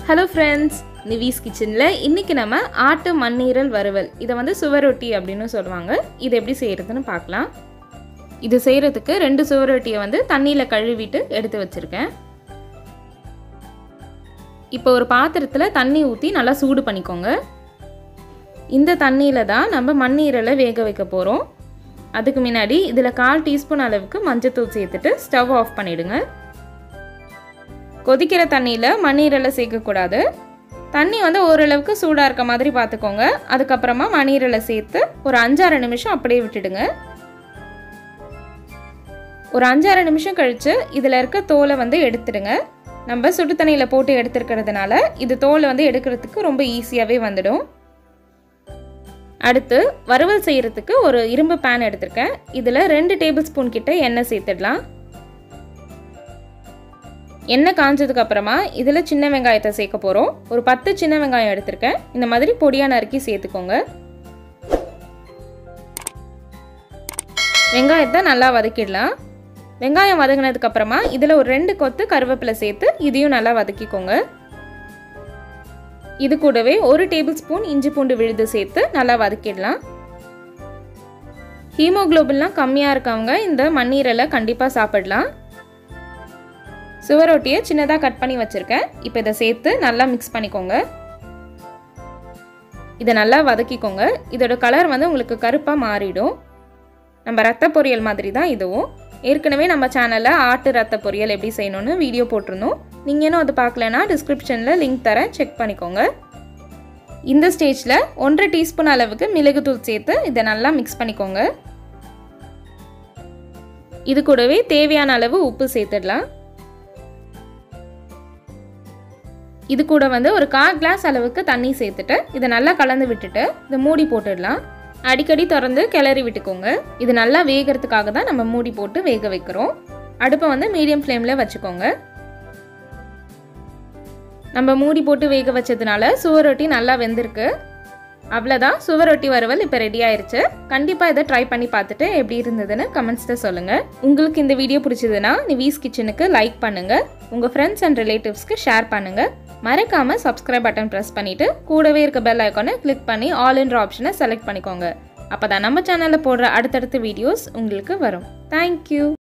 hello friends நிவிஸ் கிச்சனில் இன்றைக்கி நம்ம ஆட்டு மண்ணீரல் வறுவல் இதை வந்து சுவரொட்டி அப்படின்னு சொல்லுவாங்க இது எப்படி செய்கிறதுன்னு பார்க்கலாம் இது செய்கிறதுக்கு ரெண்டு சுவரொட்டியை வந்து தண்ணியில் கழுவிட்டு எடுத்து வச்சுருக்கேன் இப்போ ஒரு பாத்திரத்தில் தண்ணி ஊற்றி நல்லா சூடு பண்ணிக்கோங்க இந்த தண்ணியில் தான் நம்ம மண்ணீரலை வேக வைக்க போகிறோம் அதுக்கு முன்னாடி இதில் கால் டீஸ்பூன் அளவுக்கு மஞ்சத்தூள் சேர்த்துட்டு ஸ்டவ் ஆஃப் பண்ணிவிடுங்க கொதிக்கிற தண்ணியில் மண்ணீரலை சேர்க்கக்கூடாது தண்ணி வந்து ஓரளவுக்கு சூடாக இருக்க மாதிரி பார்த்துக்கோங்க அதுக்கப்புறமா மண்ணீரலை சேர்த்து ஒரு அஞ்சாறு நிமிஷம் அப்படியே விட்டுடுங்க ஒரு அஞ்சாறு நிமிஷம் கழித்து இதில் இருக்க தோலை வந்து எடுத்துடுங்க நம்ம சுடு தண்ணியில் போட்டு எடுத்துருக்கிறதுனால இது தோலை வந்து எடுக்கிறதுக்கு ரொம்ப ஈஸியாகவே வந்துடும் அடுத்து வறுவல் செய்கிறதுக்கு ஒரு இரும்பு பேன் எடுத்திருக்கேன் இதில் ரெண்டு டேபிள் ஸ்பூன் கிட்ட எண்ணெய் சேர்த்துடலாம் எண்ணெய் காஞ்சதுக்கு அப்புறமா இதில் சின்ன வெங்காயத்தை சேர்க்க போகிறோம் ஒரு பத்து சின்ன வெங்காயம் எடுத்திருக்கேன் இந்த மாதிரி பொடியாக நறுக்கி சேர்த்துக்கோங்க வெங்காயத்தை நல்லா வதக்கிடலாம் வெங்காயம் வதங்கினதுக்கு அப்புறமா இதில் ஒரு ரெண்டு கொத்து கருவேப்பிலை சேர்த்து இதையும் நல்லா வதக்கிக்கோங்க இது கூடவே ஒரு டேபிள் ஸ்பூன் இஞ்சி பூண்டு விழுது சேர்த்து நல்லா வதக்கிடலாம் ஹீமோக்ளோபின்லாம் கம்மியாக இருக்கவங்க இந்த மண்ணீரலை கண்டிப்பாக சாப்பிடலாம் சுவரொட்டியை சின்னதாக கட் பண்ணி வச்சுருக்கேன் இப்போ இதை சேர்த்து நல்லா மிக்ஸ் பண்ணிக்கோங்க இதை நல்லா வதக்கிக்கோங்க இதோட கலர் வந்து உங்களுக்கு கருப்பாக மாறிடும் நம்ம ரத்த பொரியல் மாதிரி தான் இதுவும் ஏற்கனவே நம்ம சேனலில் ஆட்டு ரத்த பொரியல் எப்படி செய்யணும்னு வீடியோ போட்டிருந்தோம் நீங்கள் இன்னும் அது பார்க்கலனா டிஸ்கிரிப்ஷனில் லிங்க் தரேன் செக் பண்ணிக்கோங்க இந்த ஸ்டேஜில் ஒன்றரை டீஸ்பூன் அளவுக்கு மிளகுத்தூள் சேர்த்து இதை நல்லா மிக்ஸ் பண்ணிக்கோங்க இது கூடவே தேவையான அளவு உப்பு சேர்த்துடலாம் இது கூட வந்து ஒரு கால் கிளாஸ் அளவுக்கு தண்ணி சேர்த்துட்டு இதை நல்லா கலந்து விட்டுட்டு இதை மூடி போட்டுடலாம் அடிக்கடி திறந்து கிளறி விட்டுக்கோங்க இது நல்லா வேகிறதுக்காக தான் நம்ம மூடி போட்டு வேக வைக்கிறோம் அடுப்பை வந்து மீடியம் ஃப்ளேமில் வச்சுக்கோங்க நம்ம மூடி போட்டு வேக வச்சதுனால சுவரொட்டி நல்லா வெந்திருக்கு அவ்வளோதான் சுவரொட்டி வறுவல் இப்போ ரெடி ஆயிருச்சு கண்டிப்பாக இதை ட்ரை பண்ணி பார்த்துட்டு எப்படி இருந்ததுன்னு கமெண்ட்ஸில் சொல்லுங்கள் உங்களுக்கு இந்த வீடியோ பிடிச்சதுன்னா நிவீஸ் கிச்சனுக்கு லைக் பண்ணுங்கள் உங்கள் ஃப்ரெண்ட்ஸ் அண்ட் ரிலேட்டிவ்ஸ்க்கு ஷேர் பண்ணுங்கள் மறக்காமல் சப்ஸ்கிரைப் பட்டன் ப்ரெஸ் பண்ணிவிட்டு கூடவே இருக்க பெல் ஐக்கானை கிளிக் பண்ணி ஆல் என்ற ஆப்ஷனை செலக்ட் பண்ணிக்கோங்க அப்போ தான் நம்ம சேனலில் போடுற அடுத்தடுத்த வீடியோஸ் உங்களுக்கு வரும் தேங்க்யூ